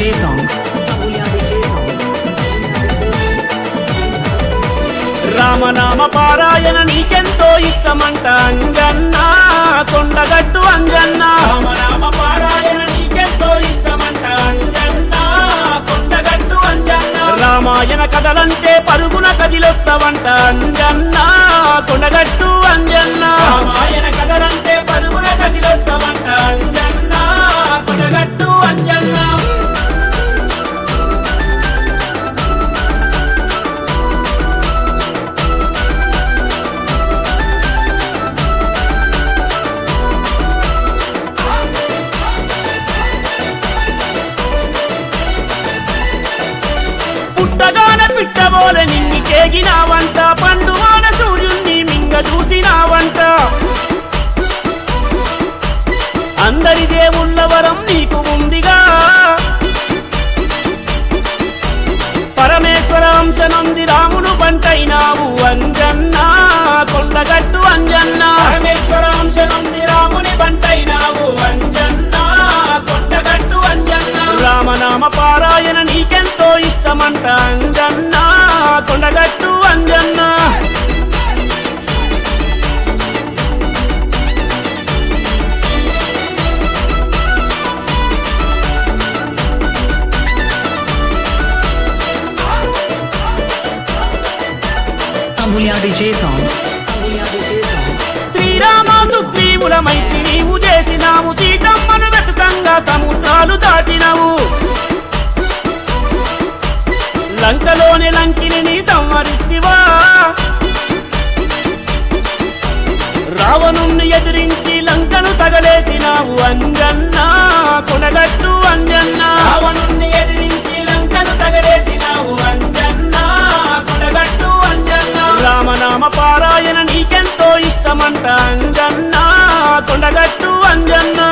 DJ songs. Amulya DJ songs. రామనామ పారాయణ నీకెంతో ఇష్టమంట అంజన్న కొండగట్టు అంజన్న రామనామ పారాయణ నీకెంతో ఇష్టమంట అంజన్న కొండగట్టు అంజన్న రామాయణ కథలంటే పరుగున కదిలొస్తావంట అంజన్న కొండగట్టు అంజన్న రామాయణ కథలంటే పరుగున కదిలొస్తావంట అంజన్న కొండగట్టు అంజన్న పుట్టగాన పిట్టబోల నిన్ని కేగినావంట పండువాన సూర్యుణ్ణి మింగ చూసినావంట అందరి దేవుళ్ళ వరం నీకు ఉందిగా పరమేశ్వర అంశనంది రాముడు పంటైనావు అంజన్న కొండగట్టు అంజన్న పరమేశ్వర అంశనంది రాముని పంటైనావు అంజన్న కొండగట్టు అంజన్న రామనామ పారాయణ నీకెంతో ఇష్టమంట Anjanna Kondagattu Anjanna Amulya DJ songs. Amulya DJ songs. Srirama సుగ్రీవుల మైత్రి నీవు చేసినావు సీతమ్మను వెతుకంగా సముద్రాలు దాటినవు లంకలోని లంకిని నీ సంహరిస్తివా రావణుణ్ణి ఎదిరించి లంకను తగలేసినావు అంజన్న కొనగట్టు అంజన్న రావణుణ్ణి ఎదిరించి లంకను తగలేసినావు అంజన్న కొనగట్టు అంజన్న రామనామ పారాయణ నీకెంతో ఇష్టమంట అంజన్న కొండగట్టు అంజన్న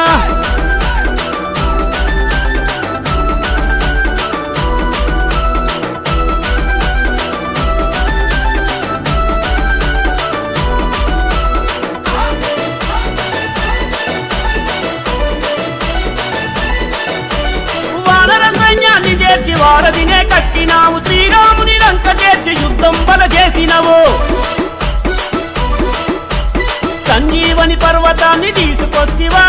వానర సైన్యాన్ని చేర్చి వారధినే కట్టినావు శ్రీరాముని లంక చేర్చి యుద్ధం బల చేసినవు సంజీవని పర్వతాన్ని తీసుకొస్తివా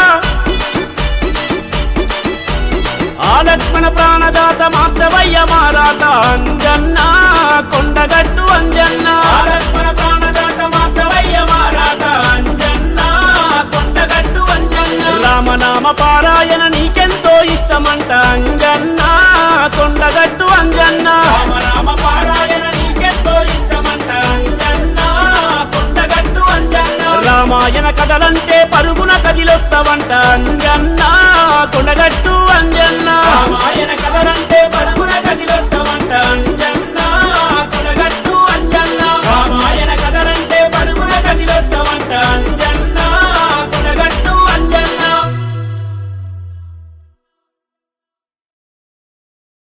ఆ లక్ష్మణ ప్రాణదాత మార్చవయ్య మారాత అంజన్న కొండగట్టు అంజన్న లక్ష్మణ ప్రాణదాత మార్చవయ్య మారాత అంజన్న కొండగట్టు అంజన్న రామనామ పారాయణ నీకెంతో ఇష్టమంట అంజన్న కొండగట్టు అంజన్న రామనామ పారాయణ నీకెంతో ఇష్టమంట అంజన్న కొండగట్టు అంజన్న రామాయణ కథలంటే పరుగున కదిలొస్తావంట అంజన్న కొండగట్టు అంజన్న రామాయణ కథలంటే పరుగున కదిలొస్తావంట అంజన్న